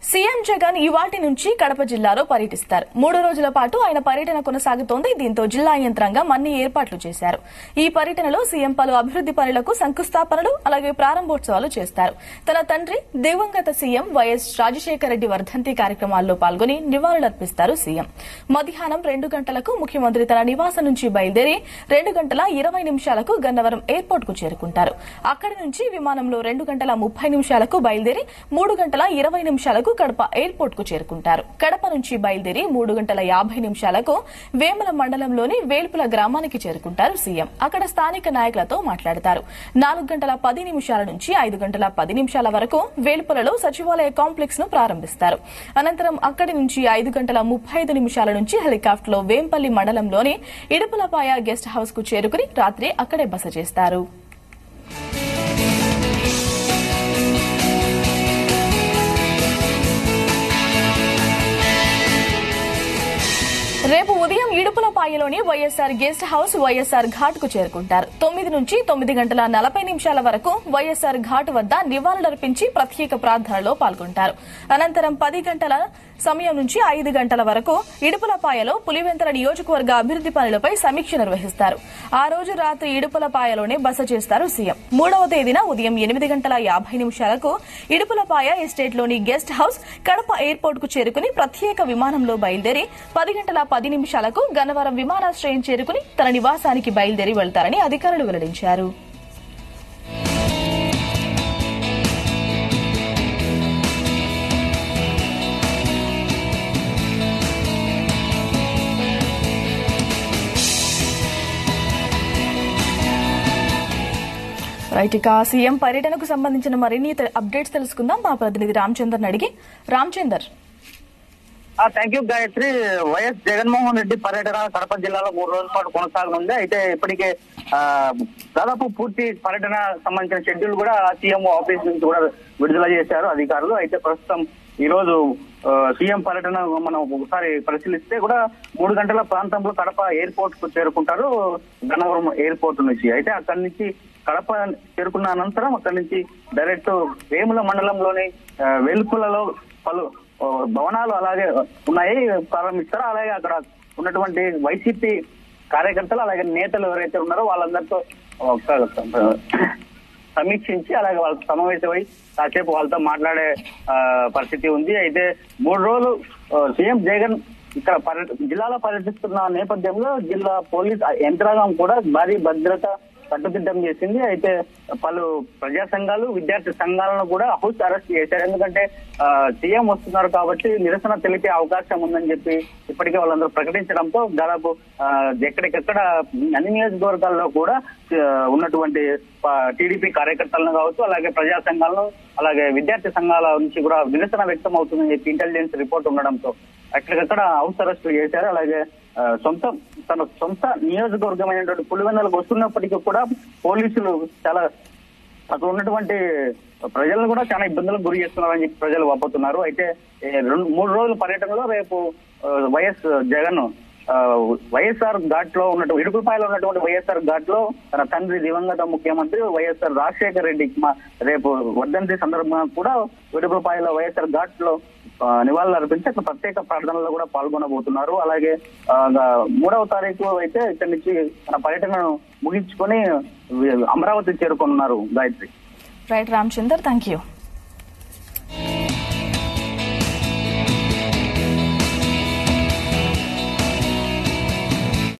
CM Jagan ఇవాటి నుంచి కడప జిల్లాలో పర్యటిస్తారు మూడు రోజుల పాటు ఆయన పర్యటన కొనసాగుతోంది దీంతో జిల్లా యంత్రాంగం అన్ని ఏర్పాట్లు చేశారు ఈ పర్యటనలో సీఎం పలు అభివృద్ది పనులకు శంకుస్థాపనలు అలాగే ప్రారంభోత్సవాలు చేస్తారు తన తండ్రి దివంగత సీఎం వైఎస్ రాజశేఖర రెడ్డి వర్ధంతి కార్యక్రమాల్లో పాల్గొని నివాళులర్పిస్తారు సీఎం మధ్యాహ్నం రెండు గంటలకు ముఖ్యమంత్రి తన నివాసం నుంచి బయలుదేరి రెండు గంటల ఇరవై నిమిషాలకు గన్నవరం ఎయిర్పోర్ట్ కు చేరుకుంటారు అక్కడి నుంచి విమానంలో రెండు గంటల ముప్పై నిమిషాలకు బయలుదేరి మూడు గంటల ఇరవై నిమిషాలకు కడప ఎయిర్పోర్ట్ కు చేరుకుంటారు కడప నుంచి బయలుదేరి మూడు గంటల యాభై నిమిషాలకు వేమల మండలంలోని వేల్పుల గ్రామానికి చేరుకుంటారు సీఎం అక్కడ స్థానిక నాయకులతో మాట్లాడతారు నాలుగు గంటల పది నిమిషాల నుంచి ఐదు గంటల పది నిమిషాల వరకు వేల్పులలో సచివాలయ కాంప్లెక్స్ ను ప్రారంభిస్తారు అనంతరం అక్కడి నుంచి ఐదు గంటల ముప్పై ఐదు నిమిషాల నుంచి హెలికాప్టర్ లో వేంపల్లి మండలంలోని ఇడుపులపాయ గెస్ట్ హౌస్ కు చేరుకుని రాత్రి అక్కడే బస చేస్తారు రేపు ఉదయం ఇడుపులపాయలోని YSR guest house YSR ghat కు చేరుకుంటారు తొమ్మిది నుంచి తొమ్మిది గంటల నలభై నిమిషాల వరకు వైఎస్ఆర్ ఘాట్ వద్ద నివాళులర్పించి ప్రత్యేక ప్రార్థనలో పాల్గొంటారు అనంతరం పది గంటల సమయం నుంచి ఐదు గంటల వరకు ఇడుపులపాయలో పులివెంతల నియోజకవర్గ అభివృద్ది పనులపై సమీక్ష నిర్వహిస్తారు ఆ రోజు రాత్రి ఇడుపులపాయలోనే బస చేస్తారు సీఎం మూడవ తేదీన ఉదయం ఎనిమిది గంటల యాభై నిమిషాలకు ఇడుపులపాయ ఎస్టేట్లోని గెస్ట్ హౌస్ కడప ఎయిర్పోర్ట్ కు చేరుకుని ప్రత్యేక విమానంలో బయలుదేరి పది గంటల పది నిమిషాలకు గన్నవరం విమానాశ్రయం చేరుకుని తన నివాసానికి బయలుదేరి వెళ్తారని అధికారులు వెల్లడించారు రైట్ ఇక సీఎం పర్యటనకు సంబంధించిన మరిన్ని తె- అప్డేట్స్ తెలుసుకుందాం మా ప్రతినిధి రామచందర్ అడిగి Ramachandar thank you Gayatri YS Jaganmohan Reddy పర్యటన కడప జిల్లాలో మూడు రోజుల పాటు కొనసాగనుంది అయితే ఇప్పటికే ఆ, దాదాపు పూర్తి పర్యటన సంబంధించిన షెడ్యూల్ కూడా సీఎం ఆఫీస్ నుంచి కూడా విడుదల చేశారు అధికారులు అయితే ప్రస్తుతం ఈ రోజు ఆ, సీఎం పర్యటన మనం ఒకసారి పరిశీలిస్తే కూడా మూడు గంటల ప్రాంతంలో కడప ఎయిర్పోర్ట్ కు చేరుకుంటారు గన్నవరం ఎయిర్పోర్ట్ నుంచి అయితే అక్కడి నుంచి కడప చేరుకున్న అనంతరం అక్కడి నుంచి డైరెక్ట్ వేముల మండలంలోని ఆ, వెలుపులలో పలు ఆ, భవనాలు అలాగే ఉన్నాయి ప్రారంభిస్తారు అలాగే అక్కడ ఉన్నటువంటి వైసీపీ కార్యకర్తలు అలాగే నేతలు ఎవరైతే ఉన్నారో వాళ్ళందరితో ఒక సమీక్షించి అలాగే వాళ్ళతో సమావేశమై కాసేపు వాళ్ళతో మాట్లాడే ఆ, పరిస్థితి ఉంది అయితే మూడు రోజులు ఆ, సీఎం జగన్ ఇక్కడ పర్యట జిల్లాలో పర్యటిస్తున్న నేపథ్యంలో జిల్లా పోలీస్ యంత్రాంగం కూడా భారీ భద్రత కట్టుదిట్టం చేసింది అయితే పలు ప్రజా సంఘాలు విద్యార్థి సంఘాలను కూడా హౌస్ అరెస్ట్ చేశారు ఎందుకంటే ఆ, సీఎం వస్తున్నారు కాబట్టి నిరసన తెలిపే అవకాశం ఉందని చెప్పి ఇప్పటికే వాళ్ళందరూ ప్రకటించడంతో దాదాపు ఆ, ఎక్కడికెక్కడ అన్ని నియోజకవర్గాల్లో కూడా ఆ, ఉన్నటువంటి టీడీపీ కార్యకర్తలను కావచ్చు అలాగే ప్రజా సంఘాలను అలాగే విద్యార్థి సంఘాల నుంచి కూడా నిరసన వ్యక్తం అవుతుందని చెప్పి ఇంటెలిజెన్స్ రిపోర్ట్ ఉండడంతో అక్కడికక్కడ హౌస్ అరెస్ట్ చేశారు అలాగే ఆ, సొంత తన సొంత నియోజకవర్గమైనటువంటి పులివెందులకు వస్తున్నప్పటికీ కూడా పోలీసులు చాలా అక్కడ ఉన్నటువంటి ప్రజలను కూడా చాలా ఇబ్బందులకు గురి చేస్తున్నారని చెప్పి ప్రజలు వాపోతున్నారు అయితే ఏ, రెండు మూడు రోజుల పర్యటనలో రేపు ఆ, వైఎస్ జగన్ ఆ, వైఎస్ఆర్ ఘాట్ లో ఉన్నటువంటి ఇడుపులపాయలో ఉన్నటువంటి వైఎస్ఆర్ ఘాట్ లో తన తండ్రి దివంగత ముఖ్యమంత్రి వైఎస్ఆర్ రాజశేఖర రెడ్డి మా- రేపు వర్ధంతి సందర్భంగా కూడా ఇడుపులపాయలో వైఎస్ఆర్ ఘాట్ లో ఆ, నివాళులు అర్పించి అక్కడ ప్రత్యేక ప్రార్థనలో కూడా పాల్గొనబోతున్నారు అలాగే ఆ, గా- మూడవ తారీఖు అయితే ఇక్కడి నుంచి తన పర్యటనను ముగించుకొని అమరావతి చేరుకున్నారు Gayatri right Ramachandar thank you